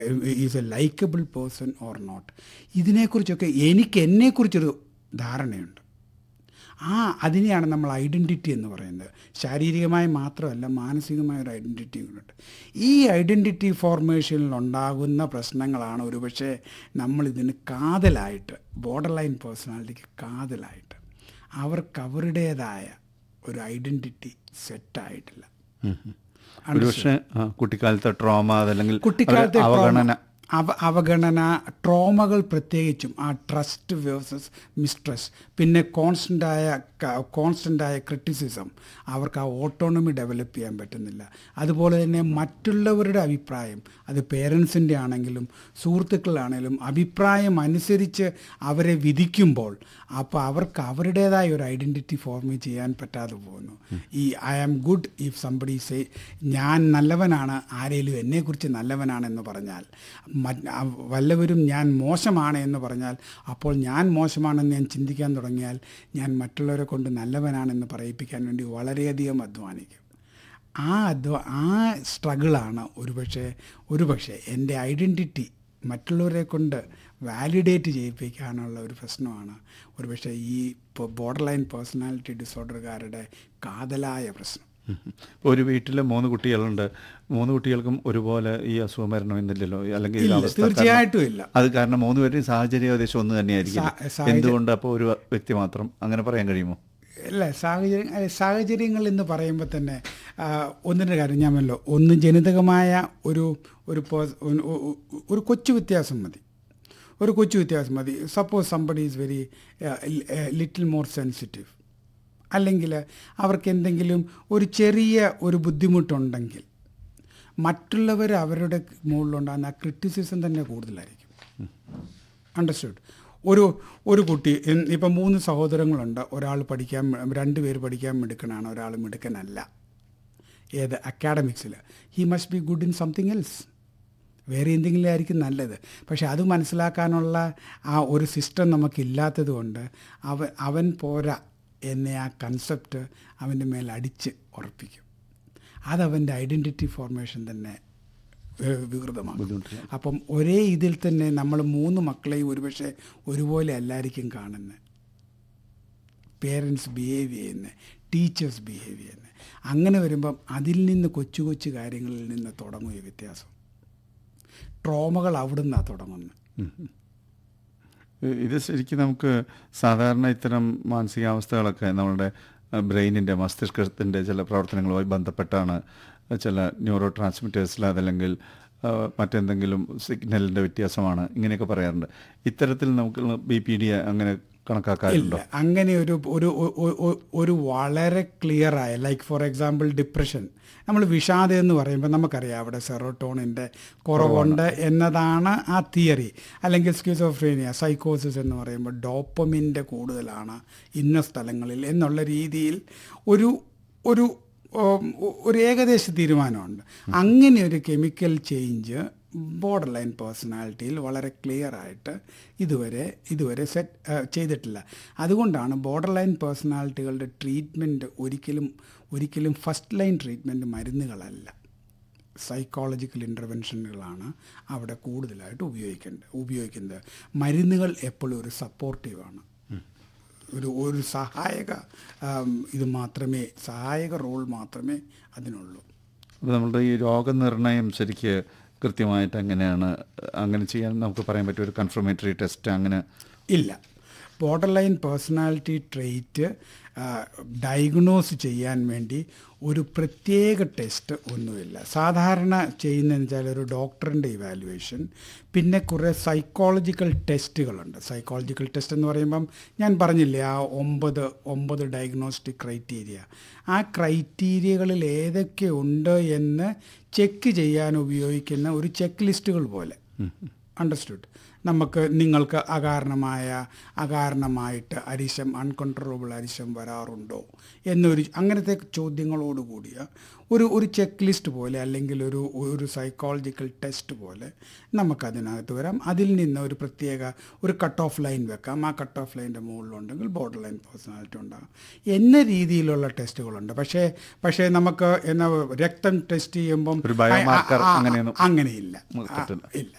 Is a likeable person or not ഇതിനെക്കുറിച്ചൊക്കെ എനിക്ക് എന്നെക്കുറിച്ചൊരു ധാരണയുണ്ട് ആ അതിനെയാണ് നമ്മൾ ഐഡൻറ്റിറ്റി എന്ന് പറയുന്നത് ശാരീരികമായി മാത്രമല്ല മാനസികമായ ഒരു ഐഡൻറ്റിറ്റിയും കൂടെ ഈ ഐഡൻറ്റിറ്റി ഫോർമേഷനിൽ ഉണ്ടാകുന്ന പ്രശ്നങ്ങളാണ് ഒരുപക്ഷെ നമ്മളിതിന് കാതലായിട്ട് ബോർഡർ ലൈൻ പേഴ്സണാലിറ്റിക്ക് കാതലായിട്ട് അവർക്ക് അവരുടേതായ ഒരു ഐഡൻറ്റിറ്റി സെറ്റായിട്ടില്ല ഒരുപക്ഷെ ആ, കുട്ടിക്കാലത്തെ ട്രോമ അതല്ലെങ്കിൽ കുട്ടിക്കാലത്തെ അവരുടെ അവഗണന trauma- അവ അവഗണന ട്രോമകൾ പ്രത്യേകിച്ചും ആ ട്രസ്റ്റ് വേഴ്സസ് മിസ്ട്രസ്റ്റ് പിന്നെ കോൺസ്റ്റൻ്റായ കോൺസ്റ്റൻ്റായ ക്രിറ്റിസിസം അവർക്ക് ആ ഓട്ടോണമി ഡെവലപ്പ് ചെയ്യാൻ പറ്റുന്നില്ല അതുപോലെ തന്നെ മറ്റുള്ളവരുടെ അഭിപ്രായം അത് പേരൻസിൻ്റെ ആണെങ്കിലും സുഹൃത്തുക്കളാണെങ്കിലും അഭിപ്രായം അനുസരിച്ച് അവരെ വിധിക്കുമ്പോൾ അപ്പോൾ അവർക്ക് അവരുടേതായ ഒരു ഐഡൻറ്റിറ്റി ഫോം ചെയ്യാൻ പറ്റാതെ പോകുന്നു ഈ I am good if somebody say ഞാൻ നല്ലവനാണ് ആരെങ്കിലും എന്നെക്കുറിച്ച് നല്ലവനാണെന്ന് പറഞ്ഞാൽ മറ്റ് അ- വല്ലവരും ഞാൻ മോശമാണ് എന്ന് പറഞ്ഞാൽ അപ്പോൾ ഞാൻ മോശമാണെന്ന് ഞാൻ ചിന്തിക്കാൻ തുടങ്ങിയാൽ ഞാൻ മറ്റുള്ളവരെ കൊണ്ട് നല്ലവനാണെന്ന് പറയിപ്പിക്കാൻ വേണ്ടി വളരെയധികം അധ്വാനിക്കും ആ അധ്വ ആ സ്ട്രഗിളാണ് ഒരുപക്ഷെ ഒരുപക്ഷെ എൻ്റെ ഐഡൻറ്റിറ്റി മറ്റുള്ളവരെ കൊണ്ട് വാലിഡേറ്റ് ചെയ്യിപ്പിക്കാനുള്ള ഒരു പ്രശ്നമാണ് ഒരുപക്ഷെ ഈ ബോർഡർ ലൈൻ പേഴ്സണാലിറ്റി ഡിസോർഡറുകാരുടെ കാതലായ പ്രശ്നം ഉം. ഒരു വീട്ടിൽ മൂന്ന് കുട്ടികളുണ്ട് മൂന്ന് കുട്ടികൾക്കും ഒരുപോലെ ഈ അസുഖം വരണമെന്നില്ലല്ലോ അല്ലെങ്കിൽ ഈ ഇല്ല, അവസ്ഥ കാരണം- തീർച്ചയായിട്ടും ഇല്ല. അത് കാരണം മൂന്ന് പേരുടെയും സാഹചര്യം ഏകദേശം ഒന്ന് തന്നെയായിരിക്കും സാ- സാഹചര്യം- എന്തുകൊണ്ട് അപ്പോൾ ഒരു വ്യക്തി മാത്രം അങ്ങനെ പറയാൻ കഴിയുമോ അല്ല സാഹചര്യം അല്ല, സാഹചര്യങ്ങൾ എന്ന് പറയുമ്പോൾ തന്നെ ആ, ഒന്നിൻ്റെ കാര്യം ഞാൻ പറഞ്ഞല്ലോ ഒന്ന് ജനിതകമായ ഒരു ഒരു പേഴ്സ്- ഒരു- ഒരു- ഒരു കൊച്ചു വ്യത്യാസം മതി ഒരു കൊച്ചു വ്യത്യാസം മതി suppose somebody is very little more sensitive അല്ലെങ്കിൽ അവർക്ക് എന്തെങ്കിലും ഒരു ചെറിയ ഒരു ബുദ്ധിമുട്ടുണ്ടെങ്കിൽ മറ്റുള്ളവർ അവരുടെ മുകളിലുണ്ടാകുന്ന ആ ക്രിറ്റിസിസം തന്നെ കൂടുതലായിരിക്കും അണ്ടർസ്റ്റുഡ് ഒരു ഒരു കുട്ടി ഇൻ- ഇപ്പം മൂന്ന് സഹോദരങ്ങളുണ്ട് ഒരാൾ പഠിക്കാൻ രണ്ട് പേര് പഠിക്കാൻ മിടുക്കനാണ് ഒരാൾ മിടുക്കനല്ല ഏത് അക്കാഡമിക്സിൽ he must be good in something else വേറെ എന്തെങ്കിലും ആയിരിക്കും നല്ലത് പക്ഷെ അത് മനസ്സിലാക്കാനുള്ള ആ ഒരു സിസ്റ്റം നമുക്കില്ലാത്തത് കൊണ്ട് അവൻ അവൻ പോരാ എന്ന ആ കൺസെപ്റ്റ് അവൻ്റെ മേൽ അടിച്ച് ഉറപ്പിക്കും അതവൻ്റെ ഐഡൻറ്റിറ്റി ഫോർമേഷൻ തന്നെ ഏഹ്, വികൃതമാക്കും ബുദ്ധിമുട്ടില്ല അപ്പം ഒരേ ഇതിൽ തന്നെ നമ്മൾ മൂന്ന് മക്കളെയും ഒരുപക്ഷെ ഒരുപോലെ അല്ലായിരിക്കും കാണുന്നത് പേരൻസ് ബിഹേവ് ചെയ്യുന്നത് ടീച്ചേഴ്സ് ബിഹേവ് ചെയ്യുന്നത് അങ്ങനെ വരുമ്പം അതിൽ നിന്ന് കൊച്ചു കൊച്ചു കാര്യങ്ങളിൽ നിന്ന് തുടങ്ങും ഈ വ്യത്യാസം ട്രോമകൾ അവിടുന്നാണ് തുടങ്ങുന്നത് ഇത് ശരിക്കും നമുക്ക് സാധാരണ ഇത്തരം മാനസികാവസ്ഥകളൊക്കെ നമ്മളുടെ ബ്രെയിനിൻ്റെ മസ്തിഷ്കത്തിൻ്റെ ചില പ്രവർത്തനങ്ങളുമായി ബന്ധപ്പെട്ടാണ് ചില ന്യൂറോ ട്രാൻസ്മിറ്റേഴ്സിൽ അതല്ലെങ്കിൽ ആ, മറ്റെന്തെങ്കിലും സിഗ്നലിൻ്റെ വ്യത്യാസമാണ് ഇങ്ങനെയൊക്കെ പറയാറുണ്ട് ഇത്തരത്തിൽ നമുക്ക് ബി പി ഡി അങ്ങനെ കണക്കാക്കാറുണ്ടോ ഇല്ല അങ്ങനെ ഒരു ഒരു ഒ- ഒ- ഒരു വളരെ ക്ലിയർ ആയ ലൈക്ക് ഫോർ എക്സാമ്പിൾ ഡിപ്രഷൻ നമ്മൾ വിഷാദം എന്ന് പറയുമ്പോൾ നമുക്കറിയാം അവിടെ സെറോട്ടോണിൻ്റെ കുറവുണ്ട് എന്നതാണ് ആ തിയറി അല്ലെങ്കിൽ സ്കിസോഫ്രീനിയ സൈക്കോസിസ് എന്ന് പറയുമ്പോൾ ഡോപ്പമിൻ്റെ കൂടുതലാണ് ഇന്ന സ്ഥലങ്ങളിൽ എന്നുള്ള രീതിയിൽ ഒരു ഒരു ഉം, ഒരു ഏകദേശ തീരുമാനമുണ്ട് അങ്ങനെ ഒരു കെമിക്കൽ ചേഞ്ച് ബോർഡർ ലൈൻ പേഴ്സണാലിറ്റിയിൽ വളരെ ക്ലിയർ ആയിട്ട് ഇതുവരെ ഇതുവരെ സെറ്റ് ചെയ്തിട്ടില്ല അതുകൊണ്ടാണ് ബോർഡർ ലൈൻ പേഴ്സണാലിറ്റികളുടെ ട്രീറ്റ്മെൻറ്റ് ഒരിക്കലും ഒരിക്കലും ഫസ്റ്റ് ലൈൻ ട്രീറ്റ്മെൻറ്റ് മരുന്നുകളല്ല സൈക്കോളജിക്കൽ ഇൻ്റർവെൻഷനുകളാണ് അവിടെ കൂടുതലായിട്ട് ഉപയോഗിക്കേണ്ടത് ഉപയോഗിക്കുന്നത് മരുന്നുകൾ എപ്പോഴും ഒരു സപ്പോർട്ടീവാണ് ഒരു ഒരു സഹായക ആം, ഇത് മാത്രമേ സഹായക റോൾ മാത്രമേ അതിനുള്ളൂ അപ്പോൾ നമ്മളുടെ ഈ രോഗനിർണയം ശരിക്ക് കൃത്യമായിട്ട് എങ്ങനെയാണ് അങ്ങനെ ചെയ്യാൻ നമുക്ക് പറയാൻ പറ്റും ഒരു കൺഫർമേറ്ററി ടെസ്റ്റ് അങ്ങനെ ഇല്ല border line personality trait diagnose ചെയ്യാൻ വേണ്ടി ഒരു പ്രത്യേക ടെസ്റ്റ് ഒന്നുമില്ല സാധാരണ ചെയ്യുന്നതെന്ന് വെച്ചാൽ ഒരു ഡോക്ടറിൻ്റെ ഇവാലുവേഷൻ പിന്നെ കുറേ സൈക്കോളജിക്കൽ ടെസ്റ്റുകളുണ്ട് സൈക്കോളജിക്കൽ ടെസ്റ്റ് എന്ന് പറയുമ്പം ഞാൻ പറഞ്ഞില്ലേ ആ ഒമ്പത് ഒമ്പത് ഡയഗ്നോസ്റ്റിക് ക്രൈറ്റീരിയ ആ ക്രൈറ്റീരിയകളിൽ ഏതൊക്കെ ഉണ്ട് എന്ന് ചെക്ക് ചെയ്യാൻ ഉപയോഗിക്കുന്ന ഒരു ചെക്ക് ലിസ്റ്റുകൾ പോലെ അണ്ടർസ്റ്റുഡ് നമുക്ക് നിങ്ങൾക്ക് അകാരണമായ അകാരണമായിട്ട് അരിശം അൺകൺട്രോളബിൾ അരിശം വരാറുണ്ടോ എന്നൊരു അങ്ങനത്തെ ചോദ്യങ്ങളോട് കൂടിയ ഒരു ഒരു ചെക്ക് ലിസ്റ്റ് പോലെ അല്ലെങ്കിൽ ഒരു ഒരു സൈക്കോളജിക്കൽ ടെസ്റ്റ് പോലെ നമുക്കതിനകത്ത് വരാം അതിൽ നിന്ന് ഒരു പ്രത്യേക ഒരു കട്ട് ഓഫ് ലൈൻ വെക്കാം ആ കട്ട് ഓഫ് ലൈൻ്റെ മുകളിലുണ്ടെങ്കിൽ ബോർഡർ ലൈൻ പേഴ്സണാലിറ്റി ഉണ്ടാകും എന്ന രീതിയിലുള്ള ടെസ്റ്റുകളുണ്ട് പക്ഷേ പക്ഷേ നമുക്ക് എന്നാ രക്തം ടെസ്റ്റ് ചെയ്യുമ്പം ഒരു biomarker ആ, ആ, ആ, അങ്ങനെയൊന്നും അങ്ങനെയില്ല ആ, പറ്റില്ല. ഇല്ല